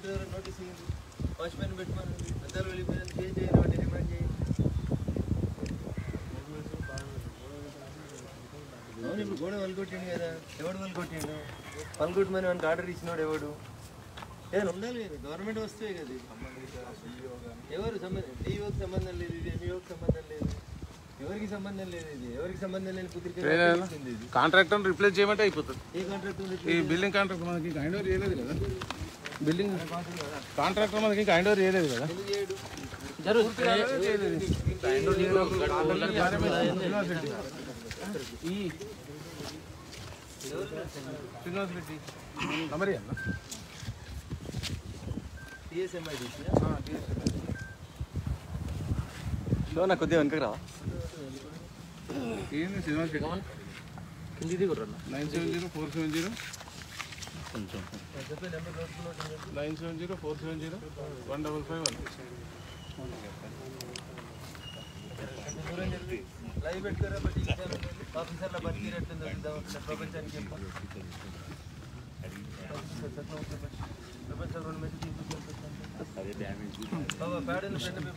ద్వారా నోటీస్ ఇవ్వండి వాచ్మెన్ పెట్టమని అద్దాలు వెళ్ళిపోయినందుకు ఏం చేయాలి వాటిని రిమాండ్ చేయండి అవును ఇప్పుడు గోడ వలగొట్టిండు కదా ఎవడు వలగొట్టిండు వలగొట్టమని మనకు ఆర్డర్ ఇచ్చినోడు ఎవడు ఏదైనా ఉండాలి కదా గవర్నమెంట్ వస్తే కదా ఇది. ఎవరు సంబంధం డిఓకి సంబంధం లేదు ఇది ఎంఈఓకి సంబంధం లేదు ఎవరికి సంబంధం లేదు ఇది ఎవరికి సంబంధం లేని కుదిరికే ఇది కాంట్రాక్టర్ రిప్లేస్ చేయమంటే అయిపోతుంది ఏ కాంట్రాక్ట్ ఉంది ఈ బిల్డింగ్ కాంట్రాక్టర్ మనకి ఇంకా హ్యాండ్ ఓవర్ చేయలేదు కదా బిల్డింగ్ కాంట్రాక్టర్ మనకి ఇంకా హ్యాండ్ ఓవర్ చేయలేదు కదా ఎందుకు చేయడు ఈ శ్రీనివాస్ రెడ్డి నంబర్ అన్న టీఎస్ఎంఐ శివ నాకు కొద్దిగా వెనకకు రావా ఏంది శ్రీనివాస్ రెడ్డి కింది దిగురన్న nine seven zero four seven zero కొంచెం చెప్పే నెంబర్ రాసుకున్నాడు nine seven zero four seven zero one double five one దూరం జరిగి లైవ్ పెట్టుకోరా బట్ ఆఫీసర్ల పనితీరట్టుందో చూద్దాం ఒకసారి ప్రపంచానికి చెప్పు ప్రపంచం రెండు మెట్లు తీసుకొచ్చాను బాబా ప్యాడల్ ఫ్రెండ్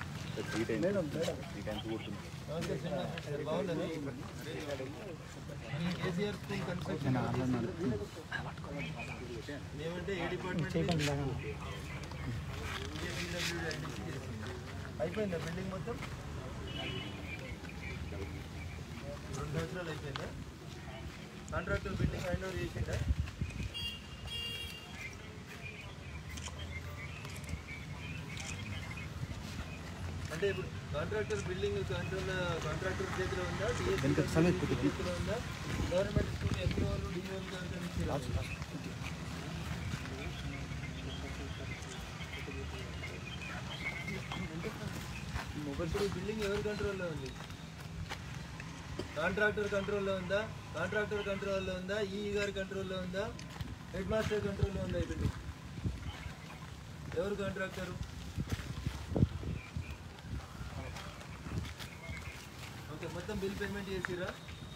పేపర్ నమస్తే శ్రీనివాస్ సార్ బాగున్నది ఈ కేసీఆర్ స్కూల్ కన్స్ట్రక్షన్ మేమంటే ఏ డిపార్ట్మెంట్ అయిపోయిందా బిల్డింగ్ మొత్తం రెండు సంవత్సరాలు అయిపోయిందా కాంట్రాక్టర్ బిల్డింగ్ హ్యాండ్ ఓవర్ చేసిండా అంటే ఇప్పుడు కాంట్రాక్టర్ బిల్డింగ్ కంట్రోల్ కాంట్రాక్టర్ చేతిలో ఉందా డిఎస్సీ చేతిలో ఉందా గవర్నమెంట్ స్కూల్ ఎంపీ వాళ్ళు డిఓలు గారు ఇప్పుడు బిల్డింగ్ ఎవరి కంట్రోల్లో ఉంది కాంట్రాక్టర్ కంట్రోల్లో ఉందా కాంట్రాక్టర్ కంట్రోల్లో ఉందా ఈ గారి కంట్రోల్లో ఉందా హెడ్ మాస్టర్ కంట్రోల్లో ఉందా ఈ బిల్డింగ్ ఎవరు కాంట్రాక్టరు ఓకే మొత్తం బిల్ పేమెంట్ చేసిరా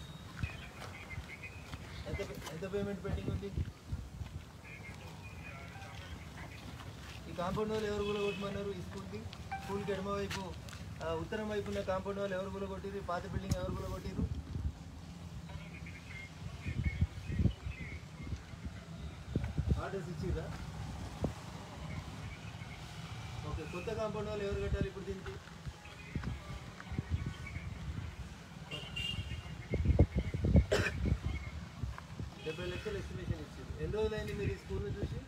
ఎంత ఎంత పేమెంట్ పెండింగ్ ఉంది ఈ కాంపౌండ్ వాళ్ళు ఎవరు కూడా కొట్టమన్నారు ఈ స్కూల్కి స్కూల్కి ఎడమ వైపు ఆ, ఉత్తరం వైపు ఉన్న కాంపౌండ్ వాళ్ళు ఎవరు కూడా కొట్టిరు పాత బిల్డింగ్ ఎవరు కూడా కొట్టిరు ఆర్డర్స్ ఇచ్చిరా ఓకే కొత్త కాంపౌండ్ వాళ్ళు ఎవరు కట్టాలి ఇప్పుడు దీనికి డెబ్బై లక్షలు ఎస్టిమేషన్ ఇచ్చింది ఎన్ని రోజులైంది మీరు ఈ స్కూల్ని చూసి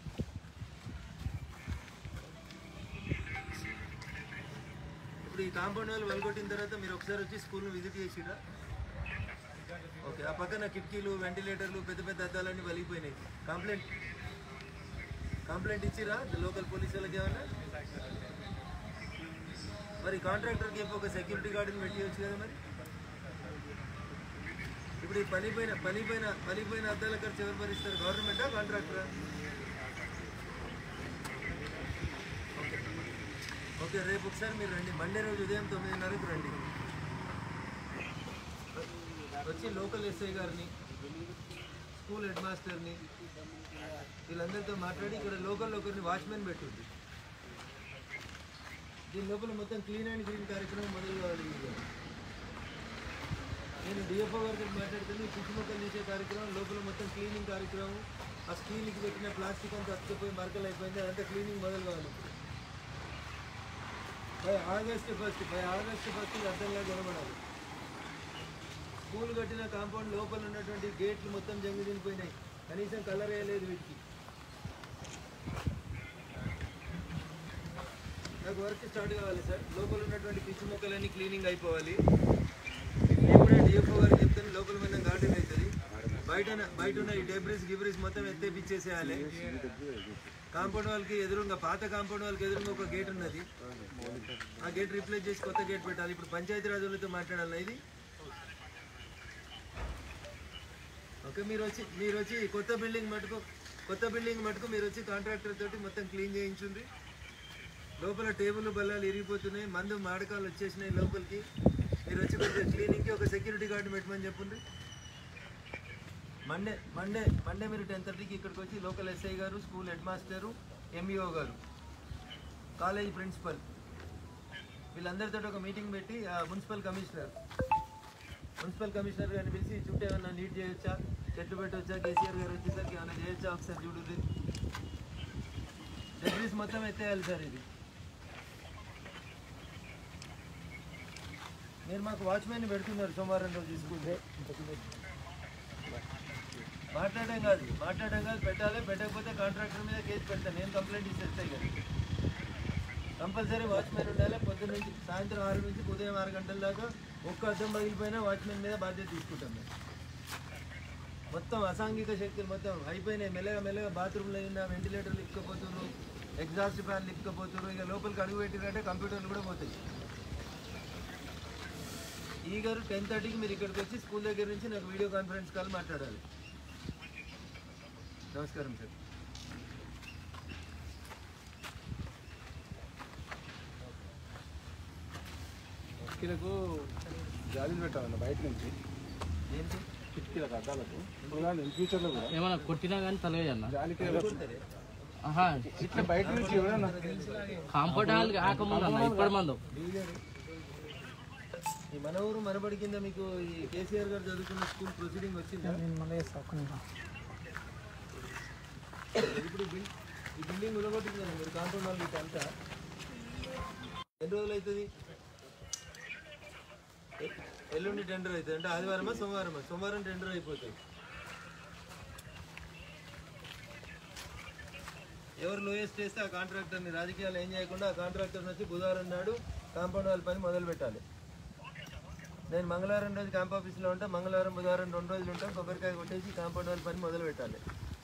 ఇప్పుడు ఈ కాంపౌండ్ వాళ్ళు వలగొట్టిన తర్వాత మీరు ఒకసారి వచ్చి స్కూల్ని విజిట్ చేసిరా ఓకే ఆ పక్కన కిటికీలు వెంటిలేటర్లు పెద్ద పెద్ద అద్దాలన్నీ వలిగిపోయినాయి కంప్లైంట్ కంప్లైంట్ ఇచ్చిరా లోకల్ పోలీస్ వాళ్ళకి ఏమన్నా మరి కాంట్రాక్టర్కి చెప్పి ఒక సెక్యూరిటీ గార్డుని పెట్టియచ్చు కదా మరి ఇప్పుడు ఈ పనిపోయిన పనిపోయిన పనిపోయిన అద్దాల ఖర్చు ఎవరు భరిస్తారు గవర్నమెంటా కాంట్రాక్టరా ఓకే రేపు ఒకసారి మీరు రండి మండే రోజు ఉదయం తొమ్మిదిన్నరకు రండి వచ్చి లోకల్ ఎస్ఐ గారిని స్కూల్ హెడ్ మాస్టర్ని వీళ్ళందరితో మాట్లాడి ఇక్కడ లోకల్ ఒకరిని వాచ్మెన్ పెట్టుంది దీని లోపల మొత్తం క్లీన్ అండ్ గ్రీన్ కార్యక్రమం మొదలు కావాలి ఇవాళ. నేను డిఎఫ్ఓ గారితో మాట్లాడుతున్న పిచ్చి మొక్కలు తీసే కార్యక్రమం లోపల మొత్తం క్లీనింగ్ కార్యక్రమం ఆ స్టీల్కి పెట్టిన ప్లాస్టిక్ అంతా అతుకుపోయి మరకలు అయిపోయింది అదంతా క్లీనింగ్ మొదలు కావాలి by August first by August first ఇది అర్థంగా కనబడాలి స్కూల్ కట్టిన కాంపౌండ్ లోపల ఉన్నటువంటి గేట్లు మొత్తం జంగి తినిపోయినాయి కనీసం కలర్ వేయలేదు వీటికి నాకు వర్క్ స్టార్ట్ కావాలి సార్ లోపల ఉన్నటువంటి పిచ్చి మొక్కలన్నీ క్లీనింగ్ అయిపోవాలి నేను కూడా డిఎఫ్ఓ గారికి చెప్తాను లోపల మీద గార్డెన్ అవుతుంది బయట బయట ఉన్న ఈ డెబ్రిస్ గిబ్రిస్ మొత్తం ఎత్తేపిచ్చేసేయాలి కాంపౌండ్ వాళ్ళకి ఎదురుగా పాత కాంపౌండ్ వాళ్ళకి ఎదురుగా ఒక గేట్ ఉన్నది ఆ గేట్ రీప్లేస్ చేసి కొత్త గేట్ పెట్టాలి ఇప్పుడు పంచాయతీ రాజ్ వాళ్ళతో మాట్లాడాలి ఇది ఓకే మీరు వచ్చి మీరు వచ్చి కొత్త బిల్డింగ్ మటుకు కొత్త బిల్డింగ్ మటుకు మీరు వచ్చి కాంట్రాక్టర్ తోటి మొత్తం క్లీన్ చేయించుంది లోపల టేబుల్ బల్లాలు ఇరిగిపోతున్నాయి మందు మాడకాలు వచ్చేసినాయి లోపలికి మీరు వచ్చి కొంచెం క్లీనింగ్కి ఒక సెక్యూరిటీ గార్డు పెట్టమని చెప్పుండ్రి మండే మండే మండే మీరు టెన్ థర్టీకి ఇక్కడికి వచ్చి లోకల్ ఎస్ఐ గారు స్కూల్ హెడ్ మాస్టరు ఎంఈఓ గారు కాలేజ్ ప్రిన్సిపల్ వీళ్ళందరితో ఒక మీటింగ్ పెట్టి ఆ మున్సిపల్ కమిషనర్ మున్సిపల్ కమిషనర్ గారిని పిలిచి చుట్టూ ఏమైనా నీట్ చేయొచ్చా చెట్లు పెట్టవచ్చా కేసీఆర్ గారు వచ్చేసరికి ఏమైనా చేయొచ్చా ఒకసారి చూడుది డెబ్రీస్ మొత్తం ఎత్తేయాలి సార్ ఇది మీరు మాకు వాచ్మెన్ పెడుతున్నారు సోమవారం రోజు తీసుకుంటే మాట్లాడడం కాదు మాట్లాడడం కాదు పెట్టాలి పెట్టకపోతే కాంట్రాక్టర్ మీద కేసు పెడతాను నేను కంప్లైంట్ ఇచ్చేస్తాయి కదా కంపల్సరీ వాచ్మెన్ ఉండాలి పొద్దున్న నుంచి సాయంత్రం ఆరు నుంచి ఉదయం ఆరు గంటల దాకా ఒక్క అద్దం పగిలిపోయినా వాచ్మెన్ మీద బాధ్యత తీసుకుంటాం మేము మొత్తం అసాంఘిక శక్తులు మొత్తం అయిపోయినాయి మెల్లగా మెల్లగా బాత్రూంలో అయినా వెంటిలేటర్లు ఇక్కపోతున్నారు ఎగ్జాస్ట్ ఫ్యాన్లు ఇక్కపోతున్నారు ఇక లోపలికి అడుగు పెట్టినట్టే కంప్యూటర్లు కూడా పోతాయి ఈ గారు టెన్ థర్టీకి మీరు ఇక్కడికి వచ్చి స్కూల్ దగ్గర నుంచి నాకు వీడియో కాన్ఫరెన్స్ కాల్ మాట్లాడాలి నమస్కారం సార్ కిటికీలకు జాలీలు పెట్టాలన్న బయట నుంచి ఏంటి కిటికీలకు అద్దాలకు ఇప్పుడు కానీ ఇన్ ఫ్యూచర్లో కూడా ఏమన్నా కొట్టినా కానీ తలవేది అన్న జాలికి ఆహా ఇట్లా బయట నుంచి ఎవడన్నా కాంపౌండ్ హాల్ కాకముందు అన్న ఇప్పటి మందు ఈ మన ఊరు మనబడి కింద మీకు ఈ కేసీఆర్ గారు చదువుకున్న స్కూల్ ప్రొసీడింగ్ వచ్చిందా ఇప్పుడు ఈ బిల్- ఈ బిల్డింగ్ ఉలగొట్టింది కదా మీరు కాంపౌండ్ వాళ్ళు ఇటు అంతా ఎన్ని రోజులు అవుతుంది ఎ- ఎల్లుండి టెండర్ అవుతుంది అంటే ఆదివారమా సోమవారమా సోమవారం టెండర్ అయిపోతుంది ఎవరు లోయెస్ట్ చేస్తే ఆ కాంట్రాక్టర్ని రాజకీయాలు ఏం చేయకుండా ఆ కాంట్రాక్టర్ వచ్చి బుధవారం నాడు కాంపౌండ్ వాళ్ళ పని మొదలు పెట్టాలి నేను మంగళవారం రోజు క్యాంప్ ఆఫీస్లో ఉంటా మంగళవారం బుధవారం రెండు రోజులు ఉంటాం కొబ్బరికాయ కొట్టేసి కాంపౌండ్ వాళ్ళ పని మొదలు పెట్టాలి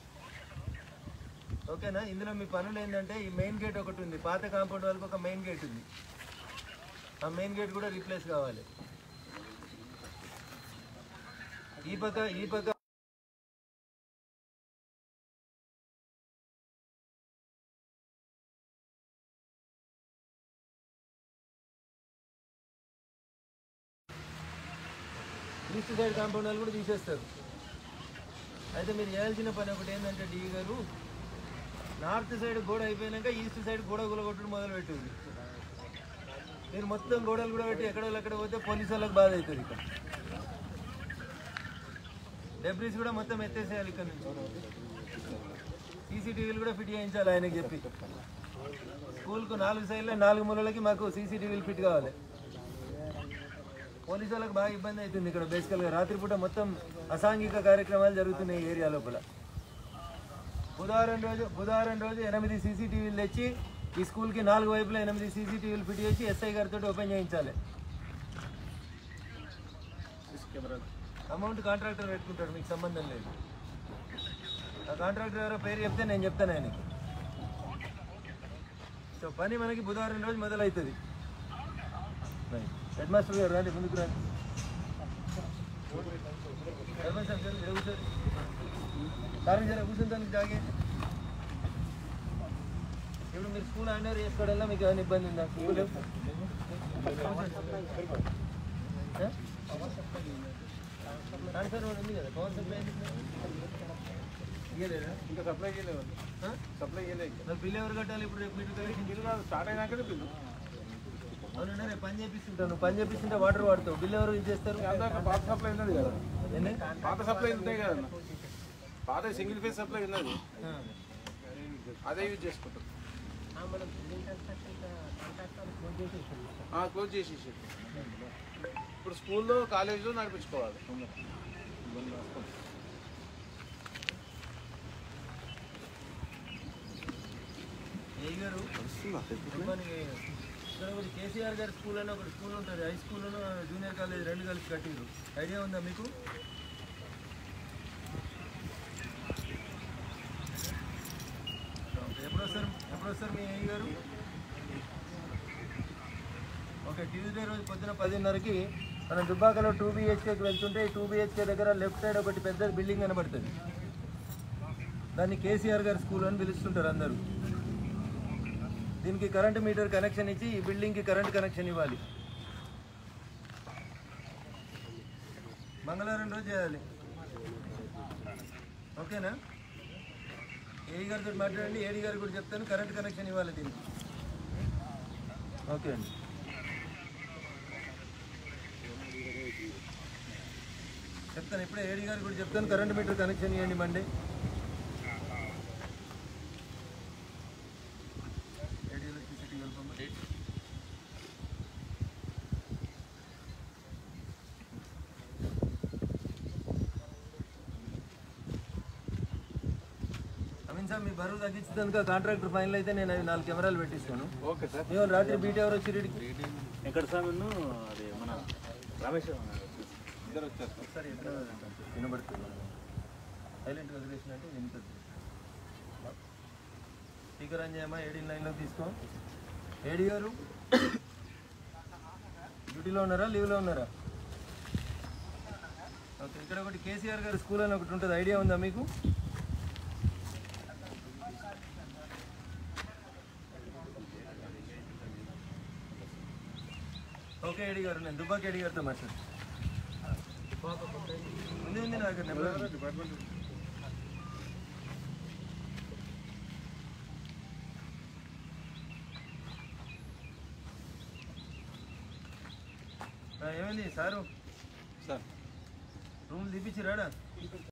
ఓకేనా ఇందులో మీ పనులు ఏంటంటే ఈ మెయిన్ గేట్ ఒకటి ఉంది పాత కాంపౌండ్ వాళ్ళకి ఒక మెయిన్ గేట్ ఉంది ఆ మెయిన్ గేట్ కూడా రీప్లేస్ కావాలి ఈ పక్క ఈ పక్క ఈస్ట్ సైడ్ కాంపౌండ్ వాళ్ళు కూడా తీసేస్తారు అయితే మీరు చేయాల్సిన పని ఒకటి ఏంటంటే డి గారు నార్త్ సైడ్ గోడ అయిపోయినాక ఈస్ట్ సైడ్ గోడ గులగొట్టడం మొదలు పెట్టింది మీరు మొత్తం గోడలు కూడా పెట్టి ఎక్కడ ఎక్కడ పోతే పోలీసు వాళ్ళకి బాధ అవుతుంది ఇక్కడ డెబ్రీస్ కూడా మొత్తం ఎత్తేసేయాలి ఇక్కడ నుంచి సీసీటీవీలు కూడా ఫిట్ చేయించాలి ఆయనకి చెప్పి స్కూల్కు నాలుగు సైడ్లో నాలుగు మూలలకి మాకు సీసీటీవీలు ఫిట్ కావాలి పోలీసు వాళ్ళకి బాగా ఇబ్బంది అవుతుంది ఇక్కడ బేసికల్గా రాత్రిపూట మొత్తం అసాంఘిక కార్యక్రమాలు జరుగుతున్నాయి ఈ ఏరియా లోపల బుధవారం రోజు బుధవారం రోజు ఎనిమిది సీసీటీవీలు తెచ్చి ఈ స్కూల్కి నాలుగు వైపులా ఎనిమిది సీసీటీవీలు ఫిట్ చేసి ఎస్ఐ గారితో ఓపెన్ చేయించాలి అమౌంట్ కాంట్రాక్టర్ పెట్టుకుంటాడు మీకు సంబంధం లేదు ఆ కాంట్రాక్టర్ ఎవరో పేరు చెప్తే నేను చెప్తాను ఆయనకి సో పని మనకి బుధవారం రోజు మొదలవుతుంది హెడ్ మాస్టర్ గారు రండి ముందుకు రండి సర్పంచ్ సాబ్ జర ఇక్కడ కూర్చోండి సార్ జర కూర్చుంటానికి జాగే ఇప్పుడు మీరు స్కూల్ హ్యాండ్ ఓవర్ చేసుకోవడంలో మీకు ఏమైనా ఇబ్బంది ఉందా స్కూల్ ట్రాన్స్ఫర్ ఉంది కదా పవర్ సప్లై ఇయ్యలేదా ఇంకా సప్లై చేయలేదు ఆ? సప్లై చేయలేదు మరి బిల్ ఎవరు కట్టాలి ఇప్పుడు రేపు మీరు కలెక్షన్ బిల్లు కాదు స్టార్ట్ అయినాకనే బిల్లు అవునండి రేపు పని చేపిస్తుంటాను నువ్వు పని చేపిస్తుంటే వాటర్ వాడతావు బిల్ ఎవరు యూజ్ చేస్తారు అందాక పాత సప్లై ఉన్నది కదా ఎన్ని పాత సప్లై ఉంటాయి కదా పాత సింగిల్ ఫేజ్ సప్లై ఉన్నది ఆ. అదే యూజ్ చేసుకుంటాం క్లోజ్ చేసేసి ఇప్పుడు స్కూల్లో కాలేజీలో నడిపించుకోవాలి ఏ గారు మనకి ఇక్కడ ఒకటి కేసీఆర్ గారి స్కూల్ అని ఒకటి స్కూల్ ఉంటుంది హై స్కూల్ జూనియర్ కాలేజ్ రెండు కలిసి కట్టిండ్రు ఐడియా ఉందా మీకు ఎప్పుడు వస్తారు ఎప్పుడు వస్తారు మీ ఏ గారు ఓకే ట్యూస్డే రోజు పొద్దున పదిన్నరకి మనం దుబ్బాకలో టూ బిహెచ్కేకి వెళ్తుంటే టూ బిహెచ్కే దగ్గర లెఫ్ట్ సైడ్ ఒకటి పెద్ద బిల్డింగ్ కనబడుతుంది దాన్ని కేసీఆర్ గారి స్కూల్ అని పిలుస్తుంటారు అందరూ దీనికి కరెంట్ మీటర్ కనెక్షన్ ఇచ్చి ఈ బిల్డింగ్కి కరెంట్ కనెక్షన్ ఇవ్వాలి మంగళవారం రోజు చేయాలి ఓకేనా ఏఈ గారితో మాట్లాడండి ఏడీ గారు కూడా చెప్తాను కరెంట్ కనెక్షన్ ఇవ్వాలి దీనికి ఓకే అండి చెప్తాను ఇప్పుడే ఏడీ గారు కూడా చెప్తాను కరెంట్ మీటర్ కనెక్షన్ ఇవ్వండి Monday AD electricity welcome Ameen sir మీ బరువు తగ్గించడానికి కాంట్రాక్టర్ ఫైనల్ అయితే నేను అవి నాలుగు కెమెరాలు పెట్టిస్తాను ఓకే సార్ ఇవాళ రాత్రి బీట్ ఎవరు వచ్చి రీడికి వెంకట స్వామిను అది మన రామేశ్వరం ఇద్దరు వచ్చారు సార్ ఒకసారి ఎక్కడ వినబడుతుంది సైలెంట్గా వదిలేసినట్టు వినుతుంది స్పీకర్ ఆన్ చేయమా ఏడీ లైన్లో తీసుకో ఏడీ గారు డ్యూటీలో ఉన్నారా లీవ్లో ఉన్నారా ఓకే ఇక్కడ ఒకటి కేసీఆర్ గారి స్కూల్ అని ఒకటి ఉంటుంది ఐడియా ఉందా మీకు ఓకే ఏడి గారు నేను దుబ్బాకి ఏడి గారితో మాట్లాడు ఉంది ఉంది నా దగ్గర నెంబర్ డిపార్ట్మెంట్ ఆ, ఏమైంది సారు సార్ రూమ్ తీపిచ్చిరాడా